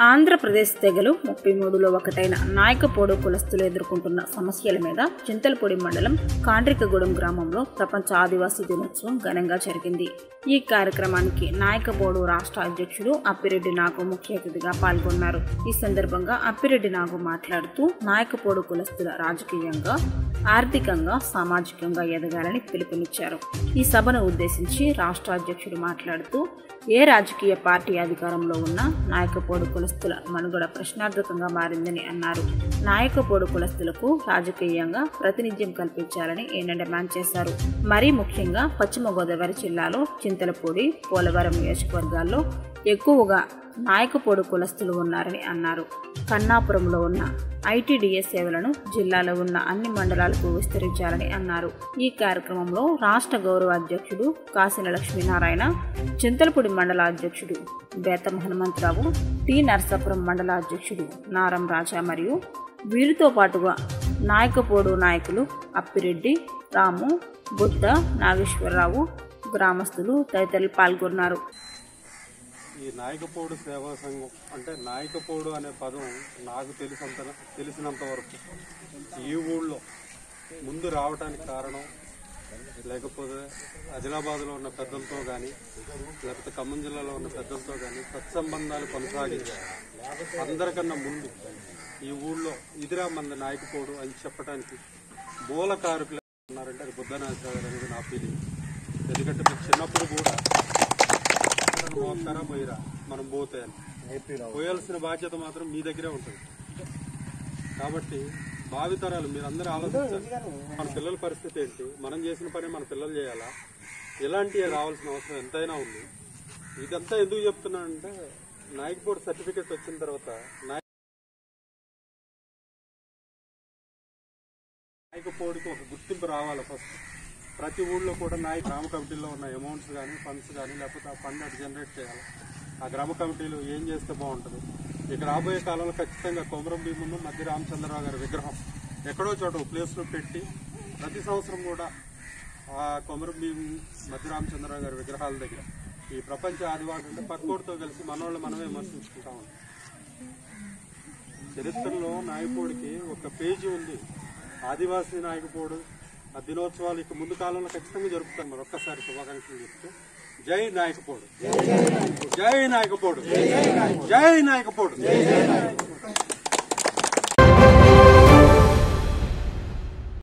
ఆంధ్రప్రదేశ్ తెగలు ముప్పై మూడులో ఒకటైన నాయకపోడు కులస్తులు ఎదుర్కొంటున్న సమస్యల మీద చింతలపూడి మండలం కాండ్రికగూడెం గ్రామంలో ప్రపంచ ఆదివాసీ దినోత్సవం ఘనంగా జరిగింది ఈ కార్యక్రమానికి నాయకపోడు రాష్ట్ర అధ్యక్షుడు అప్పిరెడ్డి నాగు ముఖ్య అతిథిగా పాల్గొన్నారు ఈ సందర్భంగా అప్పిరెడ్డి నాగు మాట్లాడుతూ నాయకపోడు కులస్తుల రాజకీయంగా ఆర్థికంగా సామాజికంగా ఎదగాలని పిలుపునిచ్చారు ఈ సభను ఉద్దేశించి రాష్ట్ర అధ్యక్షుడు మాట్లాడుతూ ఏ రాజకీయ పార్టీ అధికారంలో ఉన్నా నాయకపోడు కులస్తుల మనుగడ ప్రశ్నార్థకంగా మారిందని అన్నారు నాయకపోడు కులస్తులకు రాజకీయంగా ప్రాతినిధ్యం కల్పించాలని ఈయన డిమాండ్ చేశారు మరీ ముఖ్యంగా పశ్చిమ గోదావరి జిల్లాలో చింతలపూడి పోలవరం నియోజకవర్గాల్లో ఎక్కువగా నాయకపోడు కులస్తులు ఉన్నారని అన్నారు కన్నాపురంలో ఉన్న ఐటీడీఎస్ సేవలను జిల్లాలో ఉన్న అన్ని మండలాలకు విస్తరించాలని అన్నారు ఈ కార్యక్రమంలో రాష్ట్ర గౌరవ అధ్యక్షుడు కాసిన లక్ష్మీనారాయణ చింతలపూడి మండల అధ్యక్షుడు బేతం హనుమంతరావు టి నరసాపురం మండల అధ్యక్షుడు నారం రాజా మరియు వీరితో పాటుగా నాయకపోడు నాయకులు అప్పిరెడ్డి రాము బుద్ధ నాగేశ్వరరావు గ్రామస్తులు తదితరులు పాల్గొన్నారు ఈ నాయకపోడు సేవా సంఘం అంటే నాయకపోడు అనే పదం నాకు తెలిసినంత తెలిసినంత వరకు ఈ ఊళ్ళో ముందు రావడానికి కారణం లేకపోతే ఆదిలాబాద్లో ఉన్న పెద్దలతో కానీ లేకపోతే ఖమ్మం జిల్లాలో ఉన్న పెద్దలతో కానీ సత్సంబంధాలు కొనసాగించి అందరికన్నా ముందు ఈ ఊళ్ళో ఇదిరా మంది నాయకపోడు అని చెప్పడానికి మూల కారకులు ఉన్నారంటే అది బుద్ధనాథరావు గారు అనేది నా ఫీలింగ్ ఎందుకంటే మీరు చిన్నప్పుడు కూడా మనం మోస్తారా పోయిరా మనం పోతే అని పోయాల్సిన బాధ్యత మాత్రం మీ దగ్గరే ఉంటుంది కాబట్టి భావితరాలు మీరందరూ ఆలోచించాలి మన పిల్లల పరిస్థితి ఏంటి మనం చేసిన పని మన పిల్లలు చేయాలా ఇలాంటివి రావాల్సిన అవసరం ఎంతైనా ఉంది ఇదంతా ఎందుకు చెప్తున్నానంటే నాయక్ సర్టిఫికెట్ వచ్చిన తర్వాత నాయక్ నాయకపోడికి ఒక గుర్తింపు రావాలి ఫస్ట్ ప్రతి ఊళ్ళో కూడా నాయక గ్రామ కమిటీలో ఉన్న అమౌంట్స్ కానీ ఫండ్స్ కానీ లేకపోతే ఆ ఫండ్ అటు జనరేట్ చేయాలి ఆ గ్రామ కమిటీలు ఏం చేస్తే బాగుంటుంది ఇక రాబోయే కాలంలో ఖచ్చితంగా కొమరం భీమును మధ్య రామచంద్రరావు గారి విగ్రహం ఎక్కడో చోట ఒక ప్లేస్లో పెట్టి ప్రతి సంవత్సరం కూడా ఆ కొమరం భీము మధ్య రామచంద్రరావు గారి విగ్రహాల దగ్గర ఈ ప్రపంచ ఆదివారం అంటే పక్కోడితో కలిసి మనోళ్ళు మనమే విమర్శించుకుంటా ఉంటాం చరిత్రలో నాయకుడికి ఒక పేజీ ఉంది ఆదివాసీ నాయకపోడు ఆ దినోత్సవాలు ఇక ముందు కాలంలో ఖచ్చితంగా జరుపుతాం మరి ఒక్కసారి శుభాకాంక్షలు చెప్తూ జై నాయకపోడు జై నాయకపోడు జై నాయకపోడు